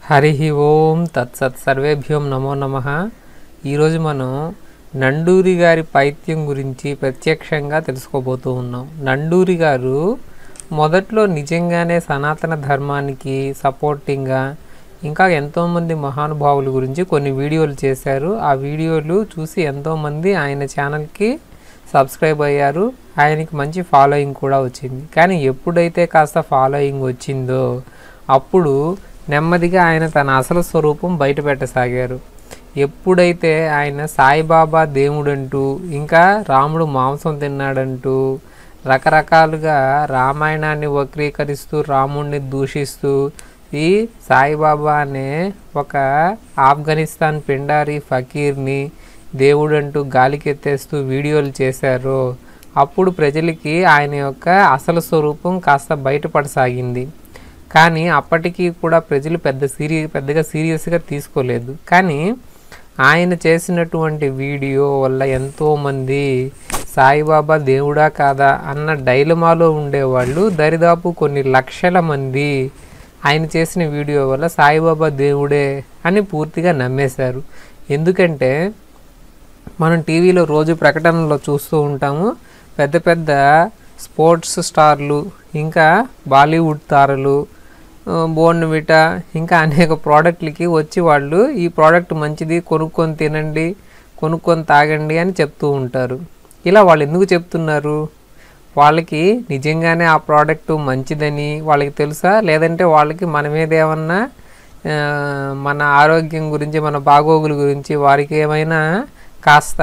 హరి ఓం తత్సత్ సర్వేభ్యోం నమో నమ ఈరోజు మనం నండూరి గారి పైత్యం గురించి ప్రత్యక్షంగా తెలుసుకోబోతూ ఉన్నాం నండూరి గారు మొదట్లో నిజంగానే సనాతన ధర్మానికి సపోర్టింగ్గా ఇంకా ఎంతోమంది మహానుభావుల గురించి కొన్ని వీడియోలు చేశారు ఆ వీడియోలు చూసి ఎంతోమంది ఆయన ఛానల్కి సబ్స్క్రైబ్ అయ్యారు ఆయనకి మంచి ఫాలోయింగ్ కూడా వచ్చింది కానీ ఎప్పుడైతే కాస్త ఫాలోయింగ్ వచ్చిందో అప్పుడు నెమ్మదిగా ఆయన తన అసలు స్వరూపం బయట పెట్టసాగారు ఎప్పుడైతే ఆయన సాయిబాబా దేవుడంటూ ఇంకా రాముడు మాంసం తిన్నాడంటూ రకరకాలుగా రామాయణాన్ని వక్రీకరిస్తూ రాముడిని దూషిస్తూ ఈ సాయిబాబా అనే ఒక ఆఫ్ఘనిస్తాన్ పిండారి ఫకీర్ని దేవుడంటూ గాలికెత్తేస్తూ వీడియోలు చేశారో అప్పుడు ప్రజలకి ఆయన యొక్క అసలు స్వరూపం కాస్త బయటపడసాగింది కానీ అప్పటికీ కూడా ప్రజలు పెద్ద సీరి పెద్దగా సీరియస్గా తీసుకోలేదు కానీ ఆయన చేసినటువంటి వీడియో వల్ల ఎంతోమంది సాయిబాబా దేవుడా కాదా అన్న డైలమాలో ఉండేవాళ్ళు దరిదాపు కొన్ని లక్షల మంది ఆయన చేసిన వీడియో వల్ల సాయిబాబా దేవుడే అని పూర్తిగా నమ్మేశారు ఎందుకంటే మనం టీవీలో రోజు ప్రకటనలో చూస్తూ ఉంటాము పెద్ద పెద్ద స్పోర్ట్స్ స్టార్లు ఇంకా బాలీవుడ్ తారలు బోర్న్విటా ఇంకా అనేక ప్రోడక్ట్లకి వచ్చి వాళ్ళు ఈ ప్రోడక్ట్ మంచిది కొనుక్కొని తినండి కొనుక్కొని తాగండి అని చెప్తూ ఉంటారు ఇలా వాళ్ళు ఎందుకు చెప్తున్నారు వాళ్ళకి నిజంగానే ఆ ప్రోడక్ట్ మంచిదని వాళ్ళకి తెలుసా లేదంటే వాళ్ళకి మన మీద ఏమన్నా ఆ, మన ఆరోగ్యం గురించి మన బాగోగుల గురించి వారికి ఏమైనా కాస్త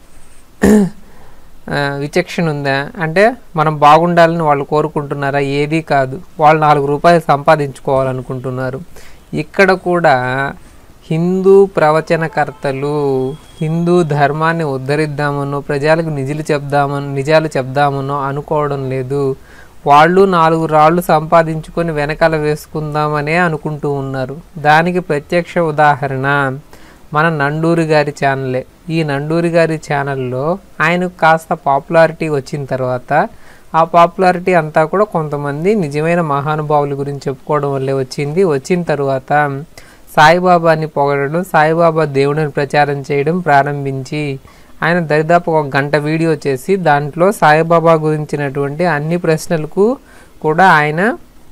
ఆ, విచక్షణ ఉందా అంటే మనం బాగుండాలని వాళ్ళు కోరుకుంటున్నారా ఏదీ కాదు వాళ్ళు నాలుగు రూపాయలు సంపాదించుకోవాలనుకుంటున్నారు ఇక్కడ కూడా హిందూ ప్రవచనకర్తలు హిందూ ధర్మాన్ని ఉద్ధరిద్దామనో ప్రజలకు నిజాలు చెప్దామనో నిజాలు చెప్దామనో అనుకోవడం లేదు వాళ్ళు నాలుగు రాళ్ళు సంపాదించుకొని వెనకాల వేసుకుందామనే అనుకుంటూ ఉన్నారు దానికి ప్రత్యక్ష ఉదాహరణ మన నండూరి గారి ఛానలే ఈ నండూరి గారి ఛానల్లో ఆయనకు కాస్త పాపులారిటీ వచ్చిన తర్వాత ఆ పాపులారిటీ అంతా కూడా కొంతమంది నిజమైన మహానుభావుల గురించి చెప్పుకోవడం వల్లే వచ్చింది వచ్చిన తర్వాత సాయిబాబాని పొగడడం సాయిబాబా దేవుడిని ప్రచారం చేయడం ప్రారంభించి ఆయన దరిదాపు ఒక గంట వీడియో చేసి దాంట్లో సాయిబాబా గురించినటువంటి అన్ని ప్రశ్నలకు కూడా ఆయన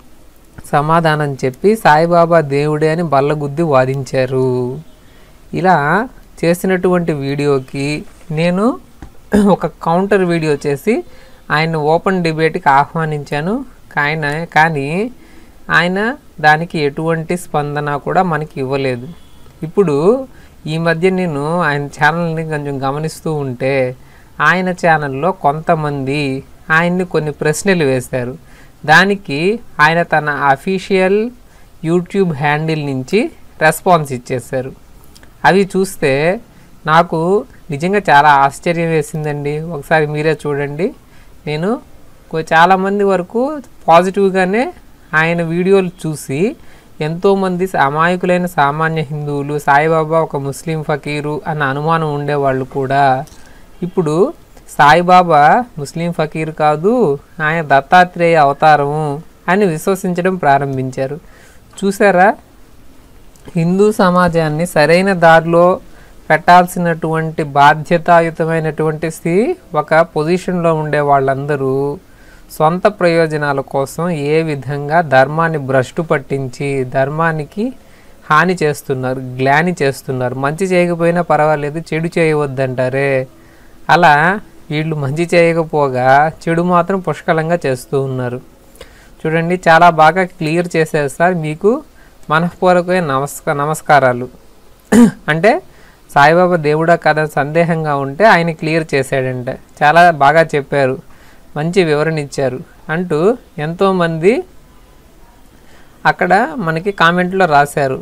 సమాధానం చెప్పి సాయిబాబా దేవుడే అని బల్లగుద్ది వాదించారు ఇలా చేసినటువంటి వీడియోకి నేను ఒక కౌంటర్ వీడియో చేసి ఆయన ఓపెన్ డిబేట్కి ఆహ్వానించాను ఆయన కానీ ఆయన దానికి ఎటువంటి స్పందన కూడా మనకి ఇవ్వలేదు ఇప్పుడు ఈ మధ్య నేను ఆయన ఛానల్ని కొంచెం గమనిస్తూ ఉంటే ఆయన ఛానల్లో కొంతమంది ఆయన్ని కొన్ని ప్రశ్నలు వేశారు దానికి ఆయన తన అఫీషియల్ యూట్యూబ్ హ్యాండిల్ నుంచి రెస్పాన్స్ ఇచ్చేశారు అవి చూస్తే నాకు నిజంగా చాలా ఆశ్చర్యం వేసిందండి ఒకసారి మీరే చూడండి నేను కొ- చాలామంది వరకు పాజిటివ్గానే ఆయన వీడియోలు చూసి ఎంతోమంది అమాయకులైన సామాన్య హిందువులు సాయిబాబా ఒక ముస్లిం ఫకీరు అన్న అనుమానం ఉండేవాళ్ళు కూడా ఇప్పుడు సాయిబాబా ముస్లిం ఫకీర్ కాదు ఆయన దత్తాత్రేయ అవతారము అని విశ్వసించడం ప్రారంభించారు చూసారా హిందూ సమాజాన్ని సరైన దారిలో పెట్టాల్సినటువంటి బాధ్యతాయుతమైనటువంటి స్థితి ఒక పొజిషన్లో ఉండే వాళ్ళందరూ సొంత ప్రయోజనాల కోసం ఏ విధంగా ధర్మాన్ని భ్రష్టు పట్టించి ధర్మానికి హాని చేస్తున్నారు గ్లాని చేస్తున్నారు మంచి చేయకపోయినా పర్వాలేదు చెడు చేయవద్దంటారే అలా వీళ్ళు మంచి చేయకపోగా చెడు మాత్రం పుష్కలంగా చేస్తూ ఉన్నారు చూడండి చాలా బాగా క్లియర్ చేశారు సార్ మీకు మనఃపూర్వకమైన నమస్క నమస్కారాలు అంటే సాయిబాబా దేవుడా కదా సందేహంగా ఉంటే ఆయన క్లియర్ చేశాడంట చాలా బాగా చెప్పారు మంచి వివరణ ఇచ్చారు అంటూ ఎంతోమంది అక్కడ మనకి కామెంట్లో రాశారు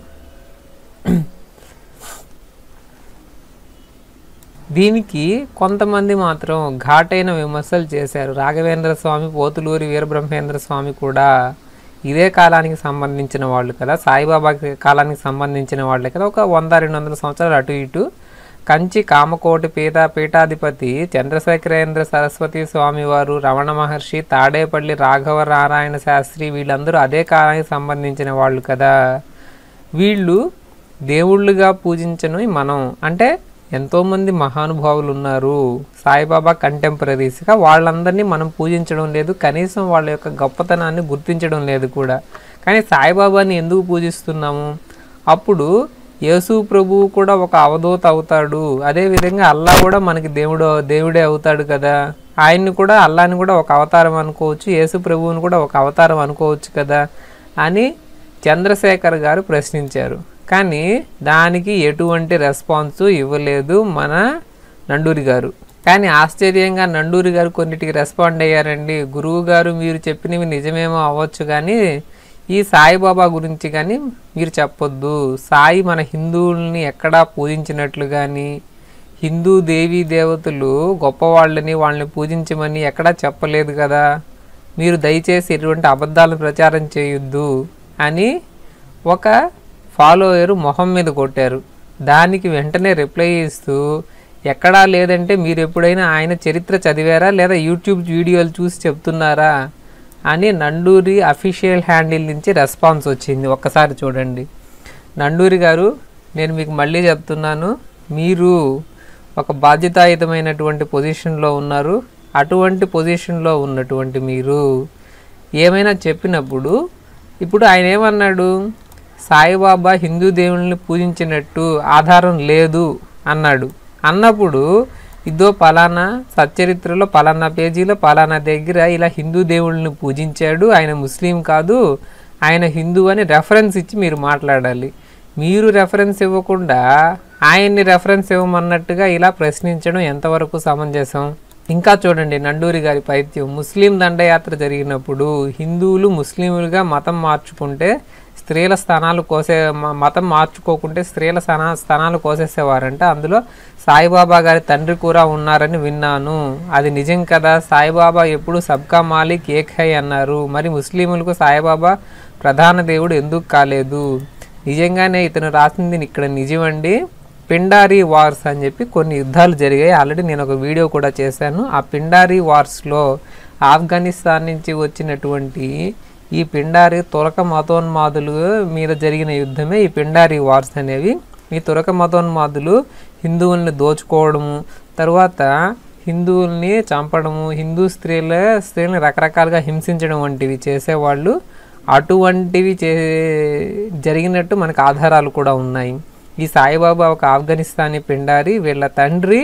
దీనికి కొంతమంది మాత్రం ఘాటైన విమర్శలు చేశారు రాఘవేంద్ర స్వామి పోతులూరి వీరబ్రహ్మేంద్ర స్వామి కూడా ఇదే కాలానికి సంబంధించిన వాళ్ళు కదా సాయిబాబా కాలానికి సంబంధించిన వాళ్ళే కదా ఒక వంద రెండు వందల సంవత్సరాలు అటు ఇటు కంచి కామకోటి పీఠ పీఠాధిపతి చంద్రశేఖరేంద్ర సరస్వతి స్వామివారు రమణ మహర్షి తాడేపల్లి రాఘవ నారాయణ శాస్త్రి వీళ్ళందరూ అదే కాలానికి సంబంధించిన వాళ్ళు కదా వీళ్ళు దేవుళ్ళుగా పూజించను మనం అంటే ఎంతోమంది మహానుభావులు ఉన్నారు సాయిబాబా కంటెంపరీస్గా వాళ్ళందరినీ మనం పూజించడం లేదు కనీసం వాళ్ళ యొక్క గొప్పతనాన్ని గుర్తించడం లేదు కూడా కానీ సాయిబాబాని ఎందుకు పూజిస్తున్నాము అప్పుడు యేసు ప్రభువు కూడా ఒక అవధూత అవుతాడు అదేవిధంగా అల్లా కూడా మనకి దేవుడు దేవుడే అవుతాడు కదా ఆయన్ని కూడా అల్లాని కూడా ఒక అవతారం అనుకోవచ్చు యేసు ప్రభువుని కూడా ఒక అవతారం అనుకోవచ్చు కదా అని చంద్రశేఖర్ గారు ప్రశ్నించారు కానీ దానికి ఎటువంటి రెస్పాన్స్ ఇవ్వలేదు మన నండూరి గారు కానీ ఆశ్చర్యంగా నండూరి గారు కొన్నిటికి రెస్పాండ్ అయ్యారండి గురువు గారు మీరు చెప్పినవి నిజమేమో అవ్వచ్చు కానీ ఈ సాయిబాబా గురించి కానీ మీరు చెప్పొద్దు సాయి మన హిందువుల్ని ఎక్కడా పూజించినట్లు కానీ హిందూ దేవీ దేవతలు గొప్పవాళ్ళని వాళ్ళని పూజించమని ఎక్కడా చెప్పలేదు కదా మీరు దయచేసి ఎటువంటి అబద్ధాలను ప్రచారం చేయొద్దు అని ఒక ఫాలోయర్ మొహం మీద కొట్టారు దానికి వెంటనే రిప్లై ఇస్తూ ఎక్కడా లేదంటే మీరు ఎప్పుడైనా ఆయన చరిత్ర చదివారా లేదా యూట్యూబ్ వీడియోలు చూసి చెప్తున్నారా అని నండూరి అఫీషియల్ హ్యాండిల్ నుంచి రెస్పాన్స్ వచ్చింది ఒక్కసారి చూడండి నండూరి గారు నేను మీకు మళ్ళీ చెప్తున్నాను మీరు ఒక బాధ్యతాయుతమైనటువంటి పొజిషన్లో ఉన్నారు అటువంటి పొజిషన్లో ఉన్నటువంటి మీరు ఏమైనా చెప్పినప్పుడు ఇప్పుడు ఆయన ఏమన్నాడు సాయిబాబా హిందూ దేవుళ్ళని పూజించినట్టు ఆధారం లేదు అన్నాడు అన్నప్పుడు ఇదో పలానా సచ్చరిత్రలో పలానా పేజీలో పలానా దగ్గర ఇలా హిందూ దేవుళ్ళని పూజించాడు ఆయన ముస్లిం కాదు ఆయన హిందూ అని రెఫరెన్స్ ఇచ్చి మీరు మాట్లాడాలి మీరు రెఫరెన్స్ ఇవ్వకుండా ఆయన్ని రెఫరెన్స్ ఇవ్వమన్నట్టుగా ఇలా ప్రశ్నించడం ఎంతవరకు సమంజసం ఇంకా చూడండి నండూరి గారి పైత్యం ముస్లిం దండయాత్ర జరిగినప్పుడు హిందువులు ముస్లింలుగా మతం మార్చుకుంటే స్త్రీల స్థానాలు కోసే మ- మతం మార్చుకోకుంటే స్త్రీల స్థానా స్థానాలు కోసేసేవారంట అందులో సాయిబాబా గారి తండ్రి కూడా ఉన్నారని విన్నాను అది నిజం కదా సాయిబాబా ఎప్పుడు సబ్కా మాలిక్ ఏక్ హై అన్నారు మరి ముస్లింలకు సాయిబాబా ప్రధాన దేవుడు ఎందుకు కాలేదు నిజంగానే ఇతను రాసింది ఇక్కడ నిజమండి పిండారీ వార్స్ అని చెప్పి కొన్ని యుద్ధాలు జరిగాయి ఆల్రెడీ నేను ఒక వీడియో కూడా చేశాను ఆ పిండారీ వార్స్లో ఆఫ్ఘనిస్తాన్ నుంచి వచ్చినటువంటి ఈ పిండారి తురక మతోన్మాదులు మీద జరిగిన యుద్ధమే ఈ పిండారీ వార్స్ అనేవి ఈ తురక మతోన్మాదులు హిందువుల్ని దోచుకోవడము తర్వాత హిందువుల్ని చంపడము హిందూ స్త్రీల స్త్రీలను రకరకాలుగా హింసించడం వంటివి చేసేవాళ్ళు అటువంటివి చే జరిగినట్టు మనకు ఆధారాలు కూడా ఉన్నాయి ఈ సాయిబాబా ఒక ఆఫ్ఘనిస్తానీ పిండారి వీళ్ళ తండ్రి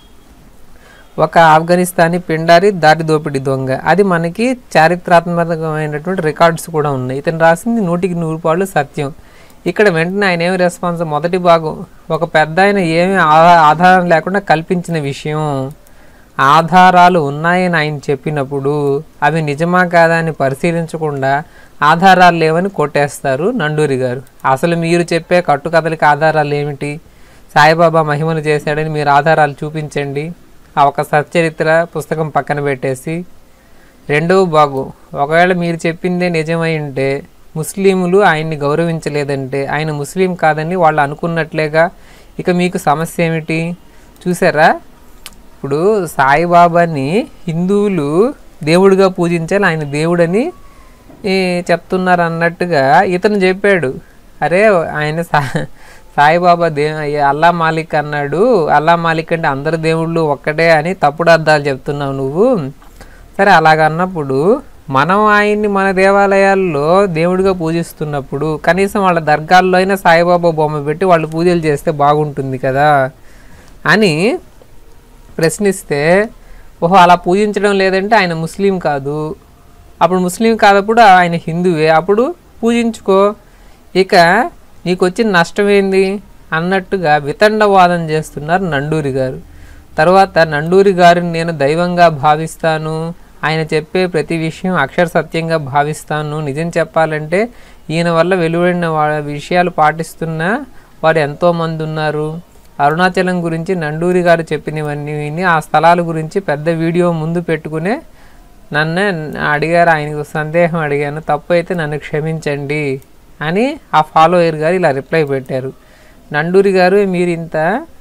ఒక ఆఫ్ఘనిస్తానీ పిండారి దారి దోపిడీ దొంగ అది మనకి చారిత్రాత్మకమైనటువంటి రికార్డ్స్ కూడా ఉన్నాయి ఇతను రాసింది నూటికి నూరు పాళ్ళు సత్యం ఇక్కడ వెంటనే ఆయన ఏమి రెస్పాన్స్ మొదటి భాగం ఒక పెద్ద ఆయన ఏమి ఆ- ఆధారం లేకుండా కల్పించిన విషయం ఆధారాలు ఉన్నాయని ఆయన చెప్పినప్పుడు అవి నిజమా కాదా అని పరిశీలించకుండా ఆధారాలు లేవని కొట్టేస్తారు నండూరి గారు అసలు మీరు చెప్పే కట్టుకథలకి ఆధారాలు ఏమిటి సాయిబాబా మహిమలు చేశాడని మీరు ఆధారాలు చూపించండి ఆ ఒక సచ్చరిత్ర పుస్తకం పక్కన పెట్టేసి రెండవ భాగం ఒకవేళ మీరు చెప్పిందే నిజమై ఉంటే ముస్లింలు ఆయన్ని గౌరవించలేదంటే ఆయన ముస్లిం కాదని వాళ్ళు అనుకున్నట్లేగా ఇక మీకు సమస్య ఏమిటి చూసారా ఇప్పుడు సాయిబాబాని హిందువులు దేవుడిగా పూజించాలి ఆయన దేవుడని ఈ, చెప్తున్నారు అన్నట్టుగా ఇతను చెప్పాడు అరే ఆయన సా సాయిబాబా దే అల్లా మాలిక్ అన్నాడు అల్లా మాలిక్ అంటే అందరు దేవుళ్ళు ఒక్కటే అని తప్పుడు అర్థాలు చెప్తున్నావు నువ్వు సరే అలాగన్నప్పుడు మనం ఆయన్ని మన దేవాలయాల్లో దేవుడిగా పూజిస్తున్నప్పుడు కనీసం వాళ్ళ దర్గాల్లో అయినా సాయిబాబా బొమ్మ పెట్టి వాళ్ళు పూజలు చేస్తే బాగుంటుంది కదా అని ప్రశ్నిస్తే ఓహో అలా పూజించడం లేదంటే ఆయన ముస్లిం కాదు అప్పుడు ముస్లిం కాదప్పుడు ఆయన హిందువే అప్పుడు పూజించుకో ఇక నీకు వచ్చిన నష్టం ఏంది అన్నట్టుగా వితండవాదం చేస్తున్నారు నండూరి గారు తర్వాత నండూరి గారిని నేను దైవంగా భావిస్తాను ఆయన చెప్పే ప్రతి విషయం అక్షర సత్యంగా భావిస్తాను నిజం చెప్పాలంటే ఈయన వల్ల వెలువడిన వా- విషయాలు పాటిస్తున్న వారు ఎంతోమంది ఉన్నారు అరుణాచలం గురించి నండూరి గారు చెప్పినవన్నీ విని ఆ స్థలాల గురించి పెద్ద వీడియో ముందు పెట్టుకునే నన్ను అడిగారు ఆయనకు సందేహం అడిగాను తప్పు అయితే నన్ను క్షమించండి అని ఆ ఫాలోయర్ గారు ఇలా రిప్లై పెట్టారు నండూరి గారు మీరు ఇంత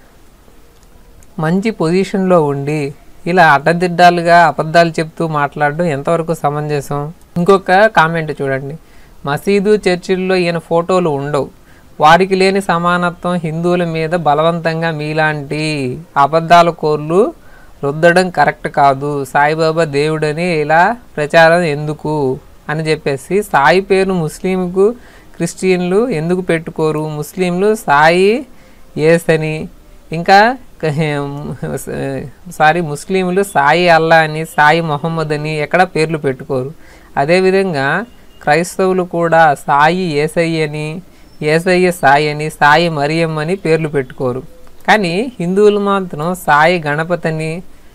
మంచి పొజిషన్లో ఉండి ఇలా అడ్డదిడ్డాలుగా అబద్ధాలు చెప్తూ మాట్లాడడం ఎంతవరకు సమంజసం ఇంకొక కామెంట్ చూడండి మసీదు చర్చిల్లో ఈయన ఫోటోలు ఉండవు వారికి లేని సమానత్వం హిందువుల మీద బలవంతంగా మీలాంటి అబద్ధాల కోర్లు రుద్దడం కరెక్ట్ కాదు సాయిబాబా దేవుడని ఇలా ప్రచారం ఎందుకు అని చెప్పేసి సాయి పేరు ముస్లింకు క్రిస్టియన్లు ఎందుకు పెట్టుకోరు ముస్లింలు సాయి ఏస్ అని ఇంకా సారీ ముస్లింలు సాయి అల్లా అని సాయి మొహమ్మద్ అని ఎక్కడ పేర్లు పెట్టుకోరు అదేవిధంగా క్రైస్తవులు కూడా సాయి ఏసయ్య అని ఏసయ్య సాయి అని సాయి మరియమ్మ అని పేర్లు పెట్టుకోరు కానీ హిందువులు మాత్రం సాయి గణపతి అని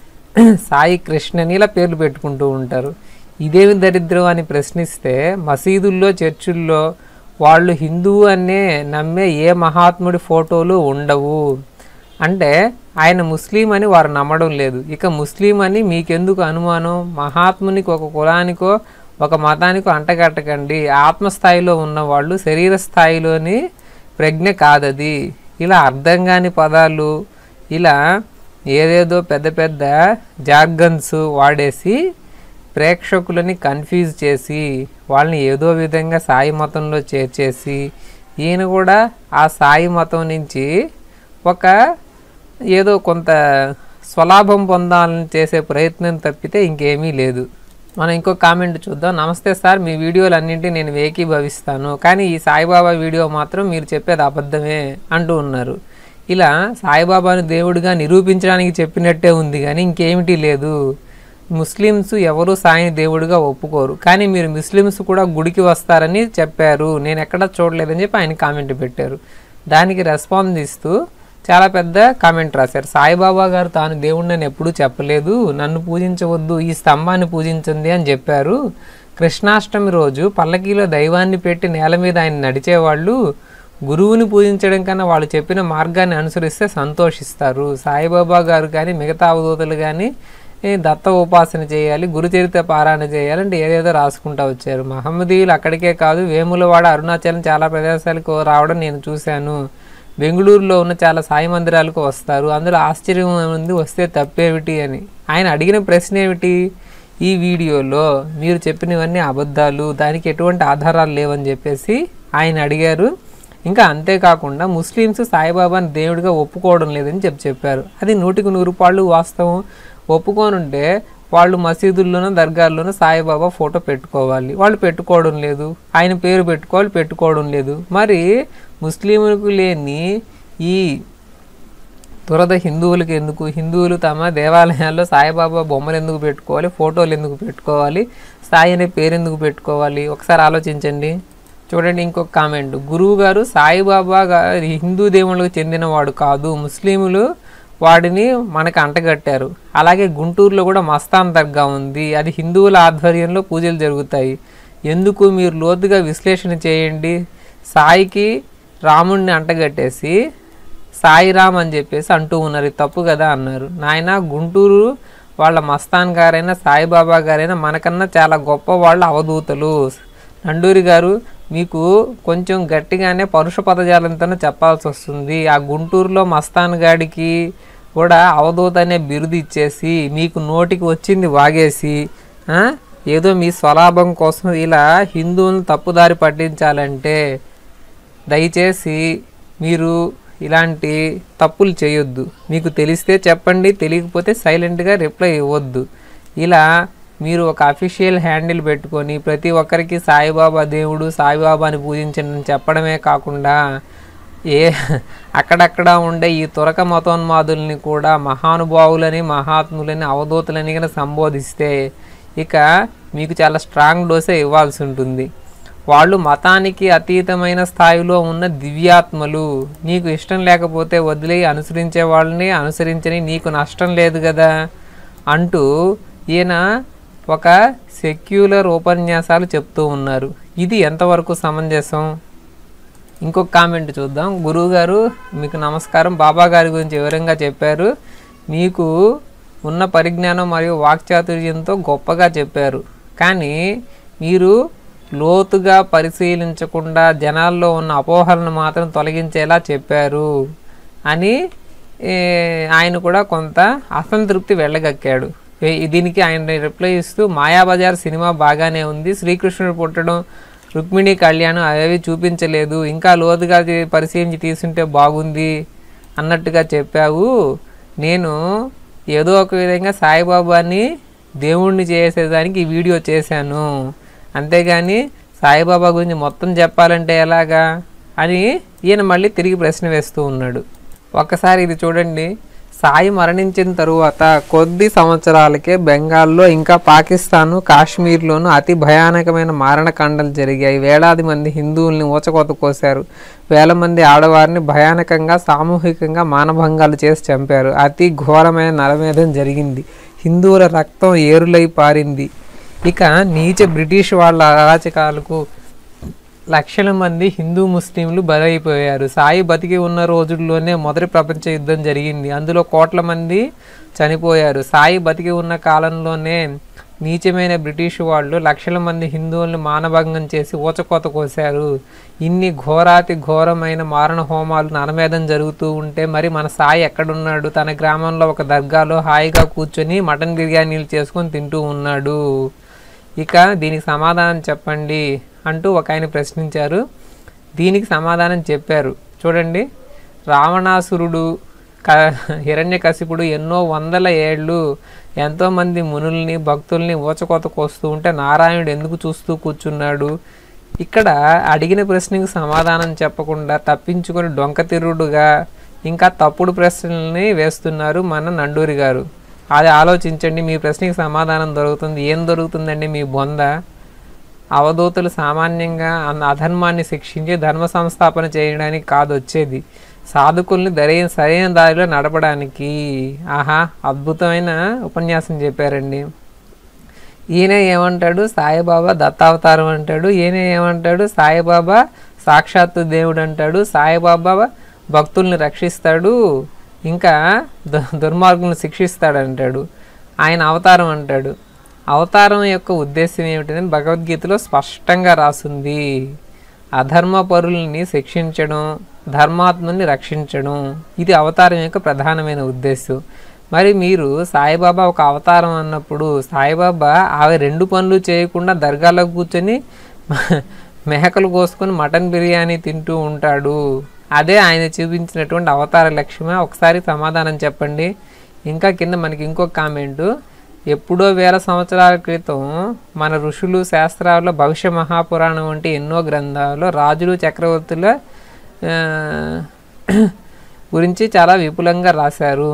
సాయి కృష్ణ అని ఇలా పేర్లు పెట్టుకుంటూ ఉంటారు ఇదేమి దరిద్రం అని ప్రశ్నిస్తే మసీదుల్లో చర్చుల్లో వాళ్ళు హిందువు అనే నమ్మే ఏ మహాత్ముడి ఫోటోలు ఉండవు అంటే ఆయన ముస్లిం అని వారు నమ్మడం లేదు ఇక ముస్లిం అని మీకెందుకు అనుమానం మహాత్మునికి ఒక కులానికో ఒక మతానికో అంటగట్టకండి ఆత్మస్థాయిలో ఉన్న వాళ్ళు శరీర స్థాయిలోని ప్రజ్ఞ కాదది ఇలా అర్థం కాని పదాలు ఇలా ఏదేదో పెద్ద పెద్ద జార్గన్స్ వాడేసి ప్రేక్షకులని కన్ఫ్యూజ్ చేసి వాళ్ళని ఏదో విధంగా సాయి మతంలో చేర్చేసి ఈయన కూడా ఆ సాయి మతం నుంచి ఒక ఏదో కొంత స్వలాభం పొందాలని చేసే ప్రయత్నం తప్పితే ఇంకేమీ లేదు మనం ఇంకో కామెంట్ చూద్దాం నమస్తే సార్ మీ వీడియోలు అన్నింటి నేను ఏకీభవిస్తాను కానీ ఈ సాయిబాబా వీడియో మాత్రం మీరు చెప్పేది అబద్ధమే అంటూ ఉన్నారు ఇలా సాయిబాబాను దేవుడిగా నిరూపించడానికి చెప్పినట్టే ఉంది కానీ ఇంకేమిటి లేదు ముస్లిమ్స్ ఎవరు సాయిని దేవుడిగా ఒప్పుకోరు కానీ మీరు ముస్లిమ్స్ కూడా గుడికి వస్తారని చెప్పారు నేను ఎక్కడా చూడలేదని చెప్పి ఆయన కామెంట్ పెట్టారు దానికి రెస్పాన్స్ ఇస్తూ చాలా పెద్ద కామెంట్ రాశారు సాయిబాబా గారు తాను దేవుడిని ఎప్పుడూ చెప్పలేదు నన్ను పూజించవద్దు ఈ స్తంభాన్ని పూజించండి అని చెప్పారు కృష్ణాష్టమి రోజు పల్లకీలో దైవాన్ని పెట్టి నేల మీద ఆయన నడిచేవాళ్ళు గురువుని పూజించడం కన్నా వాళ్ళు చెప్పిన మార్గాన్ని అనుసరిస్తే సంతోషిస్తారు సాయిబాబా గారు కానీ మిగతా అవధూతలు కానీ ఏ దత్త ఉపాసన చేయాలి గురుచరిత్ర పారాయణ చేయాలంటే ఏదేదో రాసుకుంటా వచ్చారు మహమ్మదీయులు అక్కడికే కాదు వేములవాడ అరుణాచలం చాలా ప్రదేశాలకు రావడం నేను చూశాను బెంగళూరులో ఉన్న చాలా సాయి మందిరాలకు వస్తారు అందులో ఆశ్చర్యం ఉంది వస్తే తప్పేమిటి అని ఆయన అడిగిన ప్రశ్న ఏమిటి ఈ వీడియోలో మీరు చెప్పినవన్నీ అబద్ధాలు దానికి ఎటువంటి ఆధారాలు లేవని చెప్పేసి ఆయన అడిగారు ఇంకా అంతేకాకుండా ముస్లిమ్స్ సాయిబాబాని దేవుడిగా ఒప్పుకోవడం లేదని చెప్పి చెప్పారు అది నూటికి నూరు పాళ్ళు వాస్తవం ఒప్పుకోనుంటే వాళ్ళు మసీదుల్లోనూ దర్గాల్లోనూ సాయిబాబా ఫోటో పెట్టుకోవాలి వాళ్ళు పెట్టుకోవడం లేదు ఆయన పేరు పెట్టుకోవాలి పెట్టుకోవడం లేదు మరి ముస్లింలకు లేని ఈ దురద హిందువులకి ఎందుకు హిందువులు తమ దేవాలయాల్లో సాయిబాబా బొమ్మలు ఎందుకు పెట్టుకోవాలి ఫోటోలు ఎందుకు పెట్టుకోవాలి సాయి అనే పేరు ఎందుకు పెట్టుకోవాలి ఒకసారి ఆలోచించండి చూడండి ఇంకొక కామెంట్ గురువు గారు సాయిబాబా గారి హిందూ దేవుళ్ళకు చెందినవాడు కాదు ముస్లింలు వాడిని మనకు అంటగట్టారు అలాగే గుంటూరులో కూడా మస్తాన్ దర్గా ఉంది అది హిందువుల ఆధ్వర్యంలో పూజలు జరుగుతాయి ఎందుకు మీరు లోతుగా విశ్లేషణ చేయండి సాయికి రాముడిని అంటగట్టేసి సాయిరామ్ అని చెప్పేసి అంటూ ఉన్నారు ఇది తప్పు కదా అన్నారు నాయన గుంటూరు వాళ్ళ మస్తాన్ గారైనా సాయిబాబా గారైనా మనకన్నా చాలా గొప్ప వాళ్ళ అవధూతలు నండూరి గారు మీకు కొంచెం గట్టిగానే పరుష పదజాలంతోనే చెప్పాల్సి వస్తుంది ఆ గుంటూరులో మస్తాన్ గాడికి కూడా అవధూత అనే బిరుదు ఇచ్చేసి మీకు నోటికి వచ్చింది వాగేసి ఆ, ఏదో మీ స్వలాభం కోసం ఇలా హిందువులను తప్పుదారి పట్టించాలంటే దయచేసి మీరు ఇలాంటి తప్పులు చేయొద్దు మీకు తెలిస్తే చెప్పండి తెలియకపోతే సైలెంట్గా రిప్లై ఇవ్వద్దు ఇలా మీరు ఒక అఫీషియల్ హ్యాండిల్ పెట్టుకొని ప్రతి ఒక్కరికి సాయిబాబా దేవుడు సాయిబాబాని పూజించండి అని చెప్పడమే కాకుండా ఏ అక్కడక్కడ ఉండే ఈ తురక మతోన్మాదుల్ని కూడా మహానుభావులని మహాత్ములని అవధూతులని కనుక సంబోధిస్తే ఇక మీకు చాలా స్ట్రాంగ్ డోసే ఇవ్వాల్సి ఉంటుంది వాళ్ళు మతానికి అతీతమైన స్థాయిలో ఉన్న దివ్యాత్మలు నీకు ఇష్టం లేకపోతే వదిలి అనుసరించే వాళ్ళని అనుసరించని నీకు నష్టం లేదు కదా అంటూ ఈయన ఒక సెక్యులర్ ఉపన్యాసాలు చెప్తూ ఉన్నారు ఇది ఎంతవరకు సమంజసం ఇంకొక కామెంట్ చూద్దాం గురువు గారు మీకు నమస్కారం బాబా గారి గురించి వివరంగా చెప్పారు మీకు ఉన్న పరిజ్ఞానం మరియు వాక్చాతుర్యంతో గొప్పగా చెప్పారు కానీ మీరు లోతుగా పరిశీలించకుండా జనాల్లో ఉన్న అపోహలను మాత్రం తొలగించేలా చెప్పారు అని ఏ, ఆయన కూడా కొంత అసంతృప్తి వెళ్ళగక్కాడు ఏ- దీనికి ఆయన రిప్లై ఇస్తూ మాయాబజార్ సినిమా బాగానే ఉంది శ్రీకృష్ణుడు పుట్టడం రుక్మిణి కళ్యాణం అవేవి చూపించలేదు ఇంకా లోతుగా తీ- పరిశీలించి తీసుంటే బాగుంది అన్నట్టుగా చెప్పావు నేను ఏదో ఒక విధంగా సాయిబాబాని దేవుణ్ణి చేసేదానికి ఈ వీడియో చేశాను అంతేగాని సాయిబాబా గురించి మొత్తం చెప్పాలంటే ఎలాగా అని ఈయన మళ్ళీ తిరిగి ప్రశ్న వేస్తూ ఉన్నాడు ఒక్కసారి ఇది చూడండి సాయి మరణించిన తరువాత కొద్ది సంవత్సరాలకే బెంగాల్లో ఇంకా పాకిస్తాను కాశ్మీర్లోనూ అతి భయానకమైన మారణకాండలు జరిగాయి వేలాది మంది హిందువుల్ని ఊచకోత కోశారు వేల మంది ఆడవారిని భయానకంగా సామూహికంగా మానభంగాలు చేసి చంపారు అతి ఘోరమైన నరమేధం జరిగింది హిందువుల రక్తం ఏరులై పారింది ఇక నీచ బ్రిటిష్ వాళ్ళ అరాచకాలకు లక్షల మంది హిందూ ముస్లింలు బలైపోయారు సాయి బతికి ఉన్న రోజుల్లోనే మొదటి ప్రపంచ యుద్ధం జరిగింది అందులో కోట్ల మంది చనిపోయారు సాయి బతికి ఉన్న కాలంలోనే నీచమైన బ్రిటిష్ వాళ్ళు లక్షల మంది హిందువుల్ని మానభంగం చేసి ఊచకోత కోశారు ఇన్ని ఘోరాతి ఘోరమైన మారణ హోమాలు నరమేధం జరుగుతూ ఉంటే మరి మన సాయి ఎక్కడున్నాడు తన గ్రామంలో ఒక దర్గాలో హాయిగా కూర్చొని మటన్ బిర్యానీలు చేసుకొని తింటూ ఉన్నాడు ఇక దీనికి సమాధానం చెప్పండి అంటూ ఒక ఆయన ప్రశ్నించారు దీనికి సమాధానం చెప్పారు చూడండి రావణాసురుడు క హిరణ్యకశిపుడు ఎన్నో వందల ఏళ్ళు ఎంతోమంది మునుల్ని భక్తుల్ని ఊచకోత కోస్తూ ఉంటే నారాయణుడు ఎందుకు చూస్తూ కూర్చున్నాడు ఇక్కడ అడిగిన ప్రశ్నకు సమాధానం చెప్పకుండా తప్పించుకొని డొంకతిరుడుగా ఇంకా తప్పుడు ప్రశ్నల్ని వేస్తున్నారు మన నండూరి గారు అది ఆలోచించండి మీ ప్రశ్నకి సమాధానం దొరుకుతుంది ఏం దొరుకుతుందండి మీ బొంద అవధూతలు సామాన్యంగా అన్న అధర్మాన్ని శిక్షించి ధర్మ సంస్థాపన చేయడానికి కాదు వచ్చేది సాధకుల్ని దరైన సరైన దారిలో నడపడానికి ఆహా అద్భుతమైన ఉపన్యాసం చెప్పారండి ఈయన ఏమంటాడు సాయిబాబా దత్తావతారం అంటాడు ఈయన ఏమంటాడు సాయిబాబా సాక్షాత్తు దేవుడు అంటాడు సాయిబాబా భక్తుల్ని రక్షిస్తాడు ఇంకా దు- దుర్మార్గులను శిక్షిస్తాడు అంటాడు ఆయన అవతారం అంటాడు అవతారం యొక్క ఉద్దేశం ఏమిటని భగవద్గీతలో స్పష్టంగా రాసుంది అధర్మ పరుల్ని శిక్షించడం ధర్మాత్ముని రక్షించడం ఇది అవతారం యొక్క ప్రధానమైన ఉద్దేశం మరి మీరు సాయిబాబా ఒక అవతారం అన్నప్పుడు సాయిబాబా ఆమె రెండు పనులు చేయకుండా దర్గాలో కూర్చొని మేకలు కోసుకొని మటన్ బిర్యానీ తింటూ ఉంటాడు అదే ఆయన చూపించినటువంటి అవతార లక్ష్యమే ఒకసారి సమాధానం చెప్పండి ఇంకా కింద మనకి ఇంకొక కామెంటు ఎప్పుడో వేల సంవత్సరాల క్రితం మన ఋషులు శాస్త్రాల్లో భవిష్య మహాపురాణం వంటి ఎన్నో గ్రంథాల్లో రాజులు చక్రవర్తుల ఆ, గురించి చాలా విపులంగా రాశారు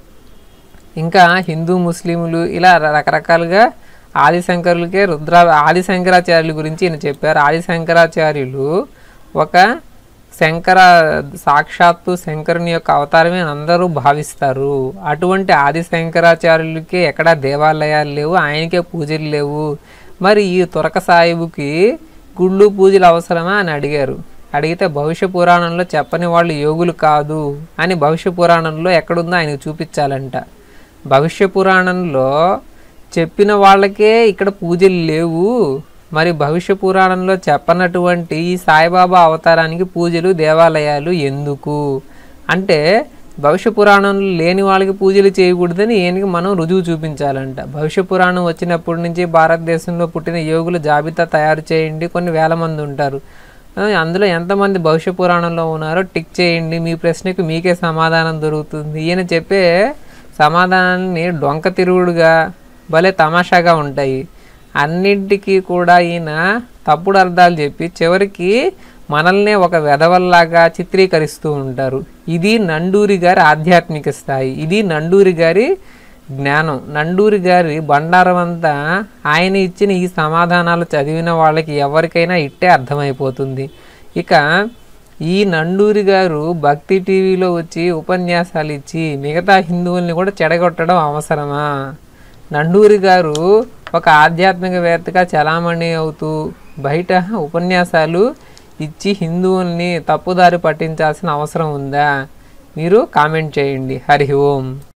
ఇంకా హిందూ ముస్లింలు ఇలా రకరకాలుగా ఆదిశంకరులకే రుద్ర ఆదిశంకరాచార్యుల గురించి ఈయన చెప్పారు ఆదిశంకరాచార్యులు ఒక శంకర సాక్షాత్తు శంకరుని యొక్క అవతారమే అని అందరూ భావిస్తారు అటువంటి ఆది శంకరాచార్యులకి ఎక్కడా దేవాలయాలు లేవు ఆయనకే పూజలు లేవు మరి ఈ తురక సాహిబుకి గుళ్ళు పూజలు అవసరమా అని అడిగారు అడిగితే భవిష్య పురాణంలో చెప్పని వాళ్ళు యోగులు కాదు అని భవిష్య పురాణంలో ఎక్కడుందో ఆయనకు చూపించాలంట భవిష్య పురాణంలో చెప్పిన వాళ్ళకే ఇక్కడ పూజలు లేవు మరి భవిష్య పురాణంలో చెప్పనటువంటి ఈ సాయిబాబా అవతారానికి పూజలు దేవాలయాలు ఎందుకు అంటే భవిష్య పురాణంలో లేని వాళ్ళకి పూజలు చేయకూడదని ఈయనకి మనం రుజువు చూపించాలంట భవిష్య పురాణం వచ్చినప్పటి నుంచి భారతదేశంలో పుట్టిన యోగుల జాబితా తయారు చేయండి కొన్ని వేల మంది ఉంటారు ఆ, అందులో ఎంతమంది భవిష్య పురాణంలో ఉన్నారో టిక్ చేయండి మీ ప్రశ్నకు మీకే సమాధానం దొరుకుతుంది ఈయన చెప్పే సమాధానాన్ని డొంక తిరుగుడుగా భలే తమాషాగా ఉంటాయి అన్నింటికీ కూడా ఈయన తప్పుడు అర్థాలు చెప్పి చివరికి మనల్నే ఒక వెధవల్లాగా చిత్రీకరిస్తూ ఉంటారు ఇది నండూరి గారి ఆధ్యాత్మిక స్థాయి ఇది నండూరి గారి జ్ఞానం నండూరి గారి బండారం అంతా ఆయన ఇచ్చిన ఈ సమాధానాలు చదివిన వాళ్ళకి ఎవరికైనా ఇట్టే అర్థమైపోతుంది ఇక ఈ నండూరి గారు భక్తి టీవీలో వచ్చి ఉపన్యాసాలు ఇచ్చి మిగతా హిందువుల్ని కూడా చెడగొట్టడం అవసరమా నండూరి గారు ఒక ఆధ్యాత్మికవేత్తగా చలామణి అవుతూ బయట ఉపన్యాసాలు ఇచ్చి హిందువుల్ని తప్పుదారి పట్టించాల్సిన అవసరం ఉందా మీరు కామెంట్ చేయండి హరి ఓం